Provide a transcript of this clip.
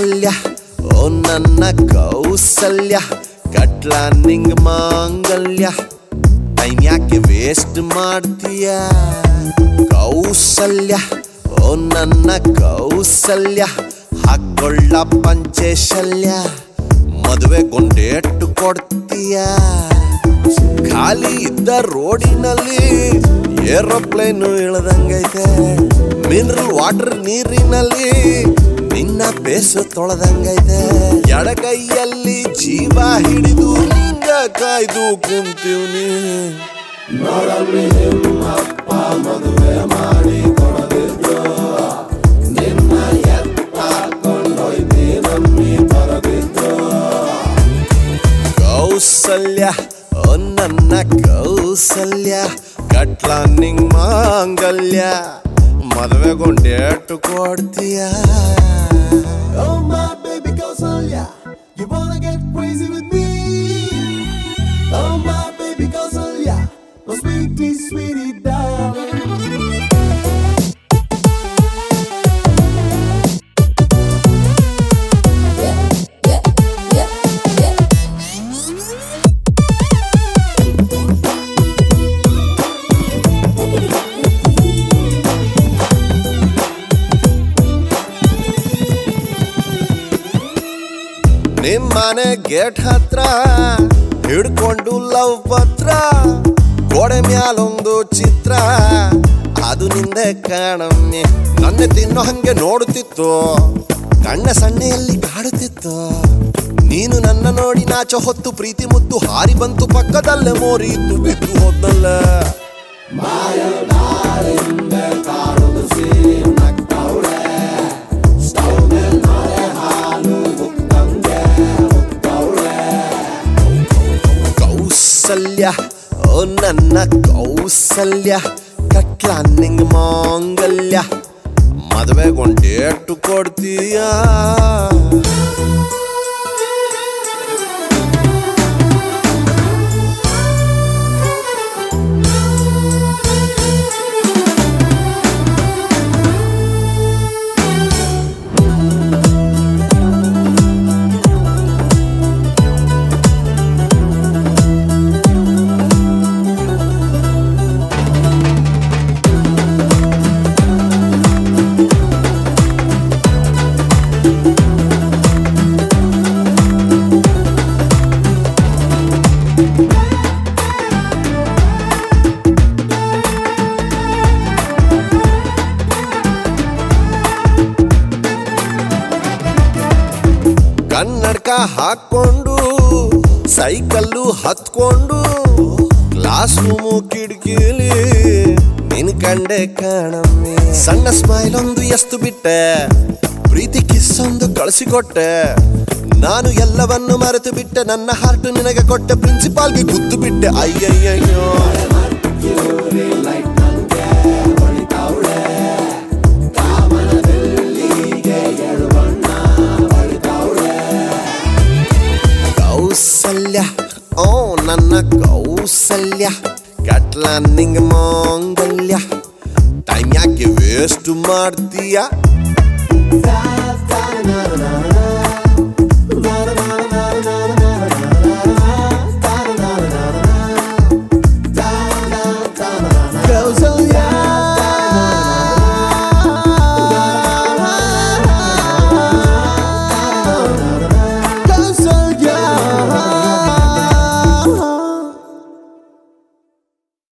ಕೌಸಲ್ಯ ಓ ನನ್ನ ಕೌಸಲ್ಯ ಕಟ್ಲ ನಿಂಗ್ ಮಾಂಗಲ್ಯ ಟೈಮ್ ಯಾಕೆ ವೇಸ್ಟ್ ಮಾಡ್ತೀಯ ಕೌಸಲ್ಯ ಓ ನನ್ನ ಕೌಸಲ್ಯ ಹಾಕೊಳ್ಳ ಪಂಚೇಶಲ್ಯ ಮದುವೆ ಗೊಂಡೇಟು ಕೊಡ್ತೀಯ ಖಾಲಿ ಇದ್ದ ರೋಡಿನಲ್ಲಿ ಏರೋಪ್ಲೇನು ಇಳದಂಗೈತೆ ಮಿನರಲ್ ವಾಟರ್ ನೀರಿನಲ್ಲಿ ನಿನ್ನ ಬೇಸು ತೊಳೆದಂಗೈತೆ ಎಡಗೈಯಲ್ಲಿ ಜೀವ ಹಿಡಿದು ನಿಂಗ ಕಾಯ್ದು ಕುಂತೀವ್ನಿ ಕೌಸಲ್ಯ ಓ ನನ್ನ ಕೌಸಲ್ಯ ಕಟ್ಲ ನಿಂಗ್ ಮಾಂಗಲ್ಯ ಮದುವೆಗೊಂಡೇಟು ಕೊಡ್ತೀಯ Oh my baby Kausalya, you wanna get crazy with me? Oh my baby Kausalya, my sweetie sweetie darling. ನಿಮ್ಮನೆ ಗೇಟ್ ಹತ್ರ ಹಿಡ್ಕೊಂಡು ಲವ್ ಪತ್ರ ಗೋಡೆ ಮ್ಯಾಲೊಂದು ಚಿತ್ರ ಅದು ನಿಂದೆ ಕಾಣಮ್ಮೆ ನನ್ನ ತಿನ್ನೋ ಹಂಗೆ ನೋಡುತ್ತಿತ್ತು ಕಣ್ಣ ಸಣ್ಣೆಯಲ್ಲಿ ಕಾಡುತ್ತಿತ್ತು ನೀನು ನನ್ನ ನೋಡಿ ನಾಚ ಹೊತ್ತು ಪ್ರೀತಿ ಮುತ್ತು ಹಾರಿ ಬಂತು ಪಕ್ಕದಲ್ಲೇ ಮೋರಿತ್ತು ಬಿದ್ದು ಹೋದಲ್ಲ ಕೌಸಲ್ಯ ಓ ನನ್ನ ಕೌಸಲ್ಯ ಕಟ್ಲ ನಿಂಗ್ ಮಾಂಗಲ್ಯ ಮದುವೆಗೊಂಡೇಟು ಕೊಡ್ತೀಯ ಕನ್ನಡಕ ಹಾಕೊಂಡು ಸೈಕಲ್ಲು ಹತ್ಕೊಂಡು ಕ್ಲಾಸ್ ರೂಮು ಕಿಟಕಿಲಿ ನಿನ್ ಕಂಡೆ ಕಾಣಮ್ಮೆ ಸಣ್ಣ ಸ್ಮೈಲ್ ಒಂದು ಎಷ್ಟು ಬಿಟ್ಟೆ ಪ್ರೀತಿ ಕಿಸ್ ಒಂದು ಕಳಿಸಿಕೊಟ್ಟೆ ನಾನು ಎಲ್ಲವನ್ನು ಮರೆತು ಬಿಟ್ಟೆ ನನ್ನ ಹಾರ್ಟ್ ನಿನಗೆ ಕೊಟ್ಟೆ ಪ್ರಿನ್ಸಿಪಾಲ್ಗೆ ಗುದ್ದು ಬಿಟ್ಟೆ ಅಯ್ಯಯ್ಯಯ್ಯೋ ಕೌಸಲ್ಯ ಓ ನನ್ನ ಕೌಸಲ್ಯ ಕಟ್ಲ ನಿಂಗ ಮಾಂಗಲ್ಯ ಟೈಮ್ ಯಾಕೆ ವೇಸ್ಟ್ ಮಾಡ್ತೀಯ Da da na na na